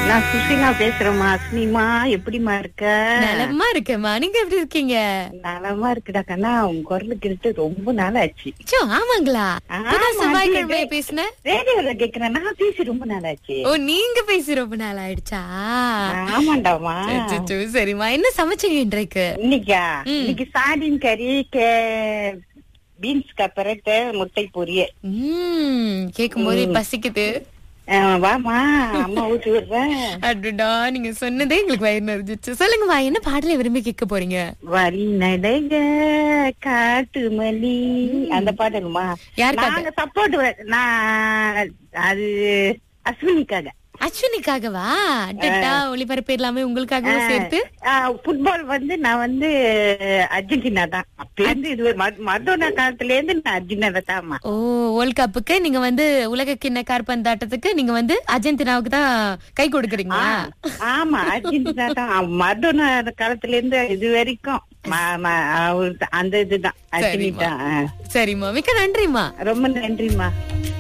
நான் சுசிலா பேசுறேம்மா அஸ்னிமா எப்படிமா இருக்க நலமா இருக்கேம்மா நீங்க எப்படி இருக்கீங்க நலமா இருக்குடா கண்ணா உன் குரலு கேட்டு ரொம்ப நாள் ஆச்சு சோ ஆமாங்களா ஆமா, இப்பதான் செவ்வாய்க்கிழமை அது- பேசினேன் ரேடியோல கேக்குறேன் நான் பேசி ரொம்ப நாள் ஆச்சு ஓ நீங்க பேசி ரொம்ப நாள் ஆயிடுச்சா ஆமாண்டாமா அச்சச்சோ, சரிம்மா என்ன சமைச்சீங்க இன்றைக்கு இன்னைக்கா ம். இன்னைக்கு சாடின் கறி கே பீன்ஸ் கப்பரட்டு முட்டை பொரிய உம் கேக்கும் போதே பசிக்குது வாமா அம்மா ஊட்டி விடுறேன் அடடா நீங்க சொன்னதே எங்களுக்கு வயிறு நிறைஞ்சிச்சு சொல்லுங்கம்மா என்ன பாடலை விரும்பி கேட்க போறீங்க வழி நடைக காட்டு மல்லி அந்த பாடலுமா யார் பாட்டு? நாங்க சப்போர்ட் நான் அது அஸ்வினிக்காக அஸ்வினிக்காகவா அடடா ஒளிபரப்பு எல்லாமே உங்களுக்காகவும் சேர்த்து ஃபுட்பால் வந்து நான் வந்து அர்ஜென்டினா தான் அப்ப இருந்து இது மதோனா காலத்துல இருந்து நான் அர்ஜென்டினா தான்மா ஓ வேர்ல்ட் கப்புக்கு நீங்க வந்து உலக கிண்ண காற்பந்தாட்டத்துக்கு நீங்க வந்து அர்ஜென்டினாவுக்கு தான் கை கொடுக்குறீங்களா ஆமா அர்ஜென்டினா தான் மதோனா காலத்துல இருந்து இது வரைக்கும் ம- ம- அவரு- அந்த இதுதான் அர்ஜென்டினா ஆ. சரிம்மா மிக்க நன்றிம்மா ரொம்ப நன்றிம்மா